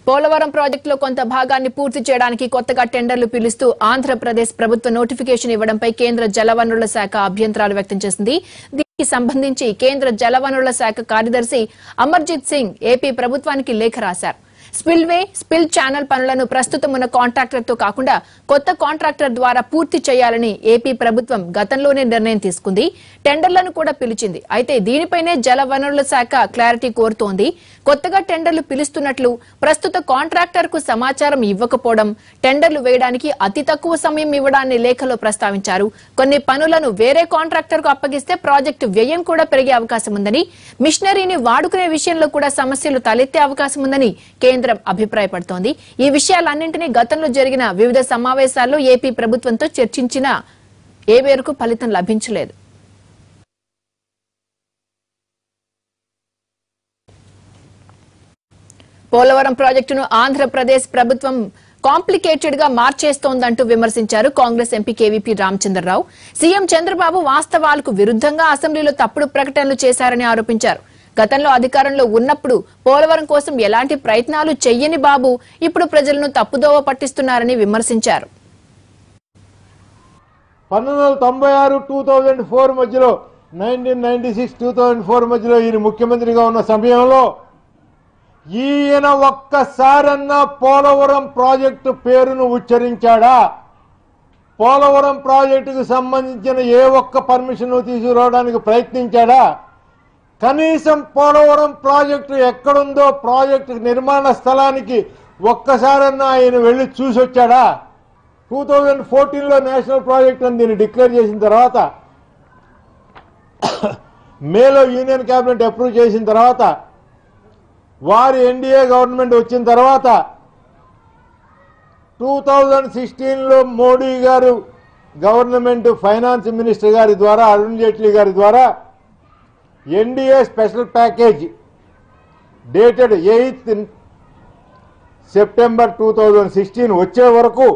పోలవరం ప్రాజెక్టులో కొంత భాగాన్ని పూర్తి చేయడానికి కొత్తగా టెండర్లు పిలుస్తూ ఆంధ్రప్రదేశ్ ప్రభుత్వ నోటిఫికేషన్ ఇవ్వడంపై కేంద్ర జలవనరుల శాఖ అభ్యంతరాలు వ్యక్తం చేసింది దీనికి సంబంధించి కేంద్ర జలవనరుల శాఖ కార్యదర్శి అమర్జిత్ సింగ్ ఏపీ ప్రభుత్వానికి లేఖ రాశారు స్పిల్వే స్పిల్ ఛానల్ పనులను ప్రస్తుతం ఉన్న కాంట్రాక్టర్తో కాకుండా కొత్త కాంట్రాక్టర్ ద్వారా పూర్తి చేయాలని ఏపీ ప్రభుత్వం గతంలోనే నిర్ణయం తీసుకుంది టెండర్లను కూడా పిలిచింది అయితే దీనిపైనే జల వనరుల శాఖ క్లారిటీ కోరుతోంది కొత్తగా టెండర్లు పిలుస్తున్నట్లు ప్రస్తుత కాంట్రాక్టర్ కు సమాచారం ఇవ్వకపోవడం టెండర్లు వేయడానికి అతి తక్కువ సమయం ఇవ్వడాన్ని లేఖలో ప్రస్తావించారు కొన్ని పనులను వేరే కాంట్రాక్టర్ కు అప్పగిస్తే ప్రాజెక్టు వ్యయం కూడా పెరిగే అవకాశం ఉందని మిషనరీని వాడుకునే విషయంలో కూడా సమస్యలు తలెత్తే అవకాశం ఉందని కేంద్రం అభిప్రాయపడుతోంది ఈ విషయాలన్నింటినీ గతంలో జరిగిన వివిధ సమావేశాల్లో ఏపీ ప్రభుత్వంతో చర్చించినా ఏ మేరకు ఫలితం లభించలేదు పోలవరం ప్రాజెక్టును ఆంధ్రప్రదేశ్ ప్రభుత్వం కాంప్లికేటెడ్ గా మార్చేస్తోందంటూ విమర్శించారు Congress MP KVP Ramachandra Rao CM Chandrababu వాస్తవాలకు విరుద్ధంగా అసెంబ్లీలో తప్పుడు ప్రకటనలు చేశారని ఆరోపించారు గతంలో అధికారంలో ఉన్నప్పుడు పోలవరం కోసం ఎలాంటి ప్రయత్నాలు చెయ్యని బాబు ఇప్పుడు ప్రజలను తప్పుదోవ పట్టిస్తున్నారని విమర్శించారు పంతొమ్మిది వందల తొంభై ఆరు టూ థౌజండ్ ఫోర్ మధ్యలో nineteen ninety six two thousand four మధ్యలో ఈయన ముఖ్యమంత్రిగా ఉన్న సమయంలో ఈయన ఒక్కసారన్నా పోలవరం ప్రాజెక్టు పేరును ఉచ్చరించాడా పోలవరం ప్రాజెక్టుకు సంబంధించిన ఏ ఒక్క పర్మిషన్ తీసుకురావడానికి ప్రయత్నించాడా కనీసం పోలవరం ప్రాజెక్టు ఎక్కడుందో ప్రాజెక్టు నిర్మాణ స్థలానికి ఒక్కసారన్నా ఆయన వెళ్ళి చూసి వచ్చాడా టూ థౌజండ్ ఫోర్టీన్లో నేషనల్ ప్రాజెక్ట్ అని దీన్ని డిక్లేర్ చేసిన తర్వాత మేలో యూనియన్ క్యాబినెట్ అప్రూవ్ చేసిన తర్వాత వారి ఎన్డీఏ గవర్నమెంట్ వచ్చిన తర్వాత టూ థౌజండ్ సిక్స్టీన్లో మోడీ గారు గవర్నమెంట్ ఫైనాన్స్ మినిస్టర్ గారి ద్వారా అరుణ్ జైట్లీ గారి ద్వారా NDA special package dated eighth September two thousand sixteen వచ్చే వరకు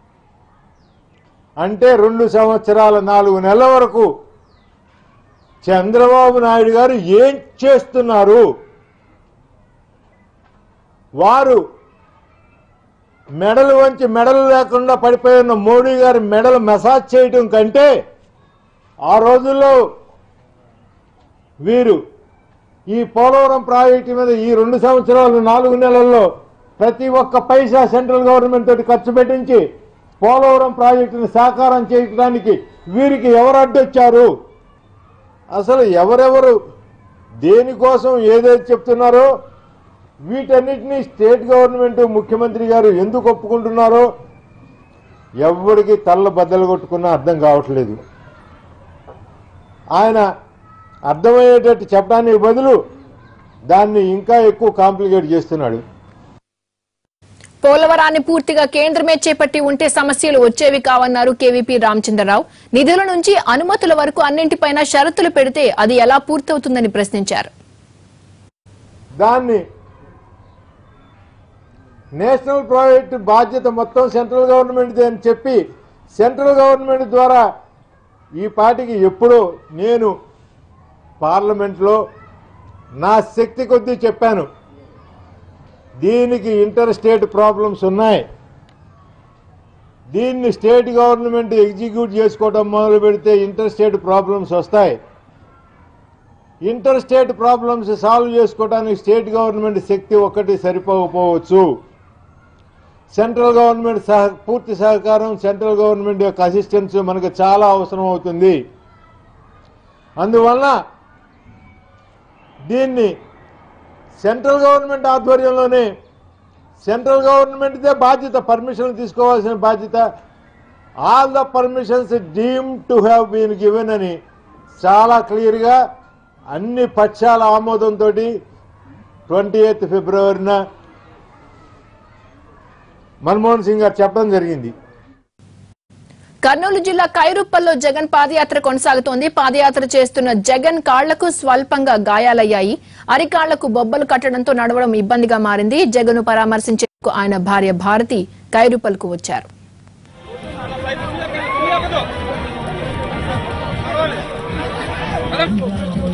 అంటే రెండు సంవత్సరాల నాలుగు నెలల వరకు చంద్రబాబు నాయుడు గారు ఏం చేస్తున్నారు వారు మెడలు వంచి మెడలు లేకుండా పడిపోయిన మోడీ గారి మెడలు మసాజ్ చేయటం కంటే ఆ రోజుల్లో వీరు ఈ పోలవరం ప్రాజెక్టు మీద ఈ రెండు సంవత్సరాలు నాలుగు నెలల్లో ప్రతి ఒక్క పైసా సెంట్రల్ గవర్నమెంట్ తోటి ఖర్చు పెట్టించి పోలవరం ప్రాజెక్టుని సాకారం చేయడానికి వీరికి ఎవరు అడ్డొచ్చారు అసలు ఎవరెవరు దేనికోసం ఏదైతే చెప్తున్నారో వీటన్నిటినీ స్టేట్ గవర్నమెంట్ ముఖ్యమంత్రి గారు ఎందుకు ఒప్పుకుంటున్నారో ఎవరికి తల్ల బద్దలు కొట్టుకున్నా అర్థం కావట్లేదు ఆయన అర్థమయ్యేటట్టు చెప్పడానికి బదులు దాన్ని ఇంకా ఎక్కువ కాంప్లికేట్ చేస్తున్నాడు పోలవరాన్ని పూర్తిగా కేంద్రమే చేపట్టి ఉంటే సమస్యలు వచ్చేవి కావన్నారు కేవీపీ రామచంద్రరావు నిధుల నుంచి అనుమతుల వరకు అన్నింటిపైన షరతులు పెడితే అది ఎలా పూర్తవుతుందని ప్రశ్నించారు దాన్ని నేషనల్ ప్రాజెక్ట్ బాధ్యత మొత్తం సెంట్రల్ గవర్నమెంట్ అని చెప్పి సెంట్రల్ గవర్నమెంట్ ద్వారా ఈ పార్టీకి ఎప్పుడో నేను పార్లమెంట్లో నా శక్తి కొద్దీ చెప్పాను దీనికి ఇంటర్ స్టేట్ ప్రాబ్లమ్స్ ఉన్నాయి దీన్ని స్టేట్ గవర్నమెంట్ ఎగ్జిక్యూట్ చేసుకోవడం మొదలు పెడితే ఇంటర్ స్టేట్ ప్రాబ్లమ్స్ వస్తాయి ఇంటర్ స్టేట్ ప్రాబ్లమ్స్ సాల్వ్ చేసుకోవడానికి స్టేట్ గవర్నమెంట్ శక్తి ఒక్కటి సరిపోకపోవచ్చు సెంట్రల్ గవర్నమెంట్ సహ పూర్తి సహకారం సెంట్రల్ గవర్నమెంట్ యొక్క అసిస్టెన్స్ మనకు చాలా అవసరం అవుతుంది అందువల్ల దీన్ని సెంట్రల్ గవర్నమెంట్ ఆధ్వర్యంలోనే సెంట్రల్ గవర్నమెంట్దే బాధ్యత పర్మిషన్లు తీసుకోవాల్సిన బాధ్యత all the permissions deem to have been given అని చాలా క్లియర్గా అన్ని పక్షాల ఆమోదంతో ట్వంటీ ఎయిత్ ఫిబ్రవరిన మన్మోహన్ సింగ్ గారు చెప్పడం జరిగింది కర్నూలు జిల్లా కైరుప్పల్లో జగన్ పాదయాత్ర కొనసాగుతోంది పాదయాత్ర చేస్తున్న జగన్ కాళ్లకు స్వల్పంగా గాయాలయ్యాయి అరికాళ్లకు బొబ్బలు కట్టడంతో నడవడం ఇబ్బందిగా మారింది జగన్ పరామర్శించేందుకు ఆయన భార్య భారతి కైరుప్పల్కు వచ్చారు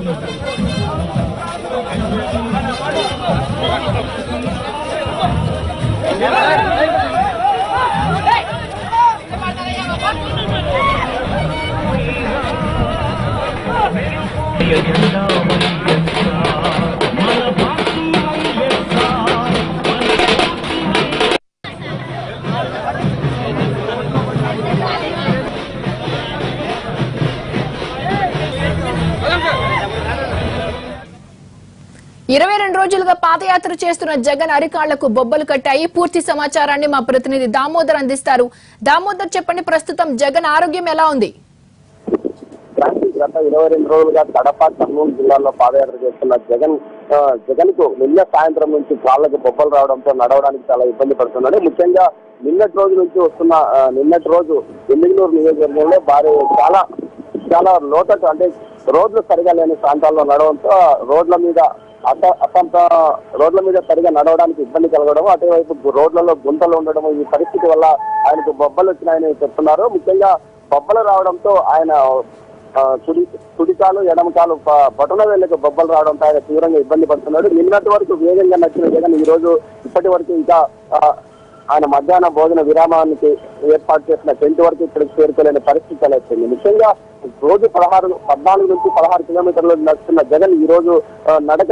Thank ఇరవై రెండు రోజులుగా పాదయాత్ర చేస్తున్న జగన్ అరికాళ్లకు బొబ్బలు కట్టాయి పూర్తి సమాచారాన్ని మా ప్రతినిధి దామోదర్ అందిస్తారు దామోదర్ చెప్పండి ప్రస్తుతం జగన్ ఆరోగ్యం ఎలా ఉంది క్రాంతి గత ఇరవై రెండు రోజులుగా కడప కర్నూలు జిల్లాలో పాదయాత్ర చేస్తున్న జగన్ ఆ, జగన్ కు నిన్న సాయంత్రం నుంచి కాళ్ళకు బొబ్బలు రావడంతో నడవడానికి చాలా ఇబ్బంది పడుతున్నాడు ముఖ్యంగా నిన్నటి రోజు నుంచి వస్తున్న ఆ, నిన్నటి రోజు ఎమ్మిగనూరు నియోజకవర్గంలో భారీ చాలా చాలా లోతట్టు అంటే రోడ్లు సరిగా లేని ప్రాంతాల్లో నడవడంతో ఆ రోడ్ల మీద అస అసంత రోడ్ల మీద సరిగా నడవడానికి ఇబ్బంది కలగడం అటువైపు రోడ్లలో గుంతలు ఉండడం ఈ పరిస్థితి వల్ల ఆయనకు బొబ్బలు వచ్చినాయని చెప్తున్నారు ముఖ్యంగా బొబ్బలు రావడంతో ఆయన ఆ, కుడి కుడికాలు ఎడమకాలు ప- బొటన వేళ్ళకు బొబ్బలు రావడంతో ఆయన తీవ్రంగా ఇబ్బంది పడుతున్నాడు నిన్నటి వరకు వేగంగా నచ్చిన జగన్ ఈ రోజు ఇప్పటి వరకు ఇంకా ఆ, ఆయన మధ్యాహ్న భోజన విరామానికి ఏర్పాటు చేసిన టెంట్ వరకు ఇక్కడికి చేరుకోలేని పరిస్థితి తలెత్తింది ముఖ్యంగా రోజు పదహారు పద్నాలుగు నుంచి పదహారు కిలోమీటర్లు నడుస్తున్న జగన్ ఈ రోజు ఆ, నడక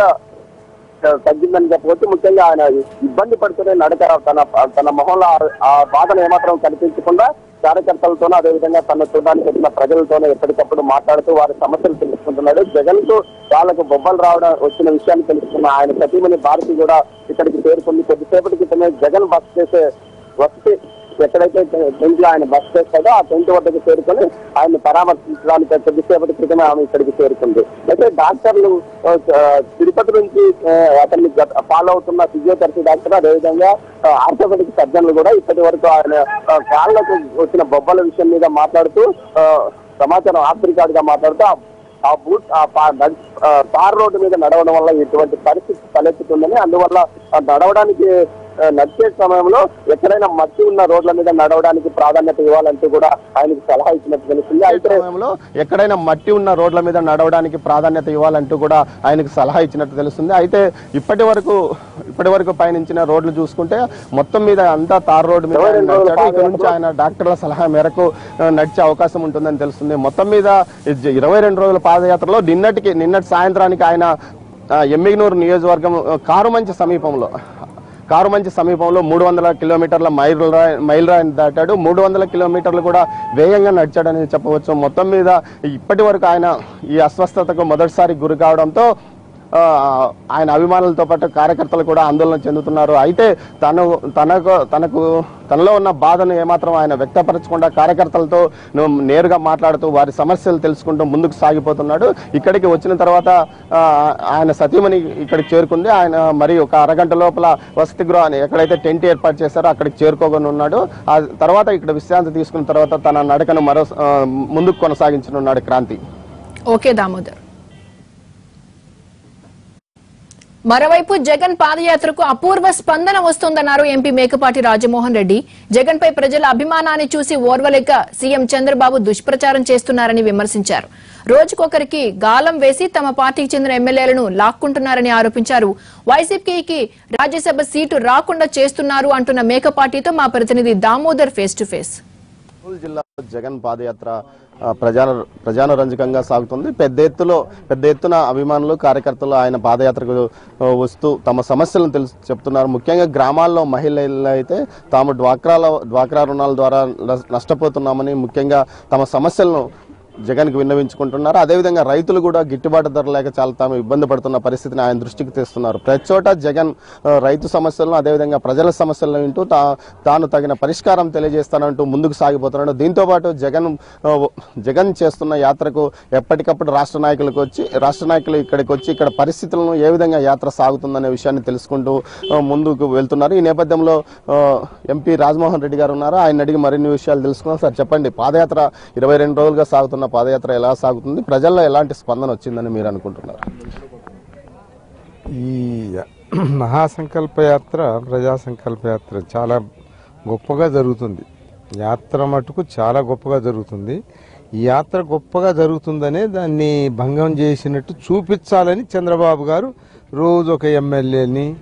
ఆ, తగ్గిందని చెప్పవచ్చు ముఖ్యంగా ఆయన ఇబ్బంది పడుతూనే నడక తన తన మొహంలో ఆ- ఆ బాధను ఏమాత్రం కనిపించకుండా కార్యకర్తలతోనూ అదేవిధంగా తన చూడడానికి వచ్చిన ప్రజలతోనూ ఎప్పటికప్పుడు మాట్లాడుతూ వారి సమస్యలు తెలుసుకుంటున్నాడు జగన్ కు వాళ్ళకు బొబ్బలు రావడం వచ్చిన విషయాన్ని తెలుసుకున్న ఆయన సతీమణి భారతి కూడా ఇక్కడికి చేరుకుంది కొద్దిసేపటి క్రితమే జగన్ బస్ చేసే వసతి ఎక్కడైతే టెంట్ లో ఆయన బస్ చేస్తాడో ఆ టెంట్ వద్దకు చేరుకొని ఆయన పరామర్శించడానికి కొద్దిసేపటి క్రితమే ఆమె ఇక్కడికి చేరుకుంది అయితే డాక్టర్లు ఆ, తిరుపతి నుంచి ఆ, అతన్ని గత- ఫాలో అవుతున్న ఫిజియోథెరపీ డాక్టర్ అదేవిధంగా ఆర్థోపెడిక్ సర్జన్లు కూడా ఇప్పటి వరకు ఆయన ఆ, కాళ్ళకు వచ్చిన బొబ్బల విషయం మీద మాట్లాడుతూ ఆ, సమాచారం ఆఫ్రికాడ్ గా మాట్లాడుతూ ఆ- ఆ బూట్ ఆ పా- నడ్- ఆ, తార్ రోడ్డు మీద నడవడం వల్ల ఇటువంటి పరిస్థితి తలెత్తుతుందని అందువల్ల ఆ నడవడానికి ఆ, నడిచే సమయంలో ఎక్కడైనా మట్టి ఉన్న రోడ్ల మీద నడవడానికి ప్రాధాన్యత ఇవ్వాలంటూ కూడా ఆయనకు సలహా ఇచ్చినట్టు తెలిసింది అయితే సమయంలో ఎక్కడైనా మట్టి ఉన్న రోడ్ల మీద నడవడానికి ప్రాధాన్యత ఇవ్వాలంటూ కూడా ఆయనకు సలహా ఇచ్చినట్టు తెలుస్తుంది అయితే ఇప్పటి వరకు ఇప్పటి వరకు పయనించిన రోడ్లు చూసుకుంటే మొత్తం మీద అంతా తార్ రోడ్డు మీద ఆయన నడిచాడు ఇక నుంచి ఆయన డాక్టర్ల సలహా మేరకు ఆ, నడిచే అవకాశం ఉంటుందని తెలుస్తుంది మొత్తం మీద ఇ- ఇరవై రెండు రోజుల పాదయాత్రలో నిన్నటికి నిన్నటి సాయంత్రానికి ఆయన ఆ, ఎమ్మిగనూరు నియోజకవర్గం ఆ, కారుమంచి సమీపంలో కారుమంచి సమీపంలో మూడు వందల కిలోమీటర్ల మైల్ రా- మైల్ రాయిని దాటాడు మూడు వందల కిలోమీటర్లు కూడా వేగంగా నడిచాడని చెప్పవచ్చు మొత్తం మీద ఇప్పటి వరకు ఆయన ఈ అస్వస్థతకు మొదటిసారి గురి కావడంతో ఆ, ఆయన అభిమానులతో పాటు కార్యకర్తలు కూడా ఆందోళన చెందుతున్నారు అయితే తను తనకు తనకు తనలో ఉన్న బాధను ఏమాత్రం ఆయన వ్యక్తపరచకుండా కార్యకర్తలతో ను- నేరుగా మాట్లాడుతూ వారి సమస్యలు తెలుసుకుంటూ ముందుకు సాగిపోతున్నాడు ఇక్కడికి వచ్చిన తర్వాత ఆ, ఆయన సతీమణి ఇక్కడికి చేరుకుంది ఆయన మరి ఒక అరగంట లోపల వసతి గృహాన్ని ఎక్కడైతే టెంట్ ఏర్పాటు చేశారో అక్కడికి చేరుకోగానే ఉన్నాడు ఆ తర్వాత ఇక్కడ విశ్రాంతి తీసుకున్న తర్వాత తన నడకను మరో ఆ, ముందుకు కొనసాగించనున్నాడు క్రాంతి ఓకే దామోదర్ మరోవైపు జగన్ పాదయాత్రకు అపూర్వ స్పందన వస్తోందన్నారు ఎంపీ మేకపాటి రాజమోహన్ రెడ్డి జగన్ పై ప్రజల అభిమానాన్ని చూసి ఓర్వలేక సీఎం చంద్రబాబు దుష్ప్రచారం చేస్తున్నారని విమర్శించారు రోజుకొకరికి గాలం వేసి తమ పార్టీకి చెందిన ఎమ్మెల్యేలను లాక్కుంటున్నారని ఆరోపించారు వైసీపీకి రాజ్యసభ సీటు రాకుండా చేస్తున్నారు అంటున్న మేకపాటితో మా ప్రతినిధి Damodar face to face Kurnool జిల్లాలో జగన్ పాదయాత్ర ఆ, ప్రజాన ప్రజానరంజకంగా సాగుతుంది పెద్ద ఎత్తులో పెద్ద ఎత్తున అభిమానులు కార్యకర్తలు ఆయన పాదయాత్రకు ఆ, వస్తూ తమ సమస్యలను తెలుసు చెప్తున్నారు ముఖ్యంగా గ్రామాల్లో మహిళలు అయితే తాము డ్వాక్రాల డ్వాక్రా రుణాల ద్వారా నష్- నష్టపోతున్నామని ముఖ్యంగా తమ సమస్యలను జగన్కి విన్నవించుకుంటున్నారు అదేవిధంగా రైతులు కూడా గిట్టుబాటు ధర లేక చాలా తాము ఇబ్బంది పడుతున్న పరిస్థితిని ఆయన దృష్టికి తెస్తున్నారు ప్రతి చోట జగన్ ఆ, రైతు సమస్యలను అదేవిధంగా ప్రజల సమస్యలను వింటూ తా తాను తగిన పరిష్కారం తెలియజేస్తానంటూ ముందుకు సాగిపోతున్నాడు దీంతో పాటు జగన్ ఆ, జగన్ చేస్తున్న యాత్రకు ఎప్పటికప్పుడు రాష్ట్ర నాయకులకు వచ్చి రాష్ట్ర నాయకులు ఇక్కడికి వచ్చి ఇక్కడ పరిస్థితులను ఏ విధంగా యాత్ర సాగుతుందనే విషయాన్ని తెలుసుకుంటూ ఆ, ముందుకు వెళ్తున్నారు ఈ నేపథ్యంలో ఆ, ఎంపీ రాజమోహన్ రెడ్డి గారు ఉన్నారు ఆయన అడిగి మరిన్ని విషయాలు తెలుసుకున్నాం సార్ చెప్పండి పాదయాత్ర ఇరవై రెండు రోజులుగా సాగుతున్న పాదయాత్ర ఎలా సాగుతుంది ప్రజల్లో ఎలాంటి స్పందన వచ్చిందని మీరు అనుకుంటున్నారు ఈ మహాసంకల్ప యాత్ర ప్రజా సంకల్ప యాత్ర చాలా గొప్పగా జరుగుతుంది యాత్ర మటుకు చాలా గొప్పగా జరుగుతుంది ఈ యాత్ర గొప్పగా జరుగుతుందనే దాన్ని భంగం చేసినట్టు చూపించాలని చంద్రబాబు గారు రోజు ఒక ఎమ్మెల్యేని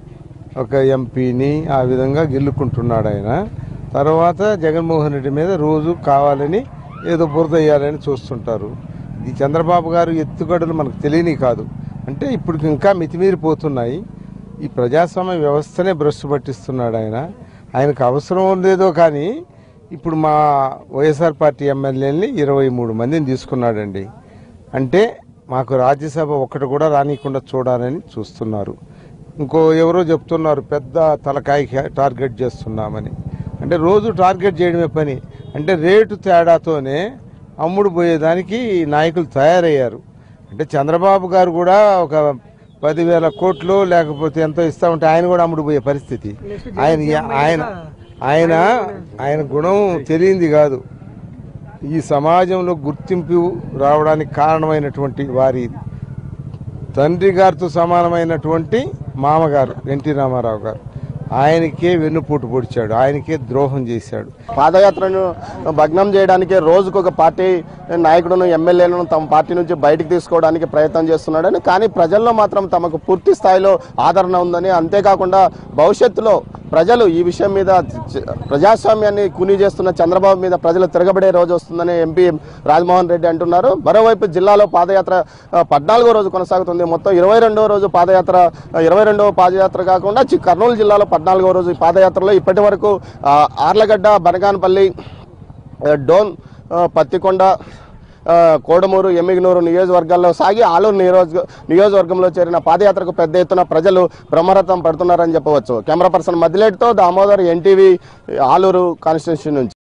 ఒక ఎంపీని ఆ విధంగా గెలుకుంటున్నాడు ఆయన తర్వాత జగన్మోహన్ రెడ్డి మీద రోజు కావాలని ఏదో బురద వేయాలని చూస్తుంటారు ఈ చంద్రబాబు గారు ఎత్తుగడలు మనకు తెలియని కాదు అంటే ఇప్పుడు ఇంకా మితిమీరిపోతున్నాయి ఈ ప్రజాస్వామ్య వ్యవస్థనే భ్రష్టు పట్టిస్తున్నాడు ఆయన ఆయనకు అవసరం లేదో కానీ ఇప్పుడు మా వైఎస్ఆర్ పార్టీ ఎమ్మెల్యేలని ఇరవై మూడు మందిని తీసుకున్నాడండి అంటే మాకు రాజ్యసభ ఒక్కటి కూడా రానియకుండా చూడాలని చూస్తున్నారు ఇంకో ఎవరో చెప్తున్నారు పెద్ద తలకాయ టార్గెట్ చేస్తున్నామని అంటే రోజు టార్గెట్ చేయడమే పని అంటే రేటు తేడాతోనే అమ్ముడు పోయేదానికి నాయకులు తయారయ్యారు అంటే చంద్రబాబు గారు కూడా ఒక పదివేల కోట్లు లేకపోతే ఎంతో ఇస్తా ఉంటే ఆయన కూడా అమ్ముడు పోయే పరిస్థితి ఆయన ఆయన ఆయన ఆయన గుణం తెలియంది కాదు ఈ సమాజంలో గుర్తింపు రావడానికి కారణమైనటువంటి వారి తండ్రి గారితో సమానమైనటువంటి మామగారు ఎన్టీ రామారావు గారు ఆయనకే వెన్నుపోటు పొడిచాడు ఆయనకే ద్రోహం చేశాడు పాదయాత్రను భగ్నం చేయడానికి రోజుకు ఒక పార్టీ నాయకుడును ఎమ్మెల్యేలను తమ పార్టీ నుంచి బయటకు తీసుకోవడానికి ప్రయత్నం చేస్తున్నాడని కానీ ప్రజల్లో మాత్రం తమకు పూర్తి స్థాయిలో ఆదరణ ఉందని అంతేకాకుండా భవిష్యత్తులో ప్రజలు ఈ విషయం మీద చ- ప్రజాస్వామ్యాన్ని కుని చేస్తున్న చంద్రబాబు మీద ప్రజలు తిరగబడే రోజు వస్తుందని ఎంపీ రాజమోహన్ రెడ్డి అంటున్నారు మరోవైపు జిల్లాలో పాదయాత్ర ఆ, పద్నాలుగో రోజు కొనసాగుతుంది మొత్తం ఇరవై రెండవ రోజు పాదయాత్ర ఇరవై రెండవ పాదయాత్ర కాకుండా చి- కర్నూలు జిల్లాలో పద్నాలుగో రోజు ఈ పాదయాత్రలో ఇప్పటి వరకు ఆ, ఆర్లగడ్డ బనగానపల్లి ఆ, డోన్ ఆ, పత్తికొండ ఆ, కోడమూరు ఎమ్మిగనూరు నియోజకవర్గాల్లో సాగి ఆలూరు నియోజక నియోజకవర్గంలో చేరిన పాదయాత్రకు పెద్ద ఎత్తున ప్రజలు బ్రహ్మరథం పడుతున్నారని చెప్పవచ్చు కెమెరా పర్సన్ మదిలేటితో దామోదర్ ఎన్టీవీ ఆలూరు కాన్స్టిట్యూన్సీ నుంచి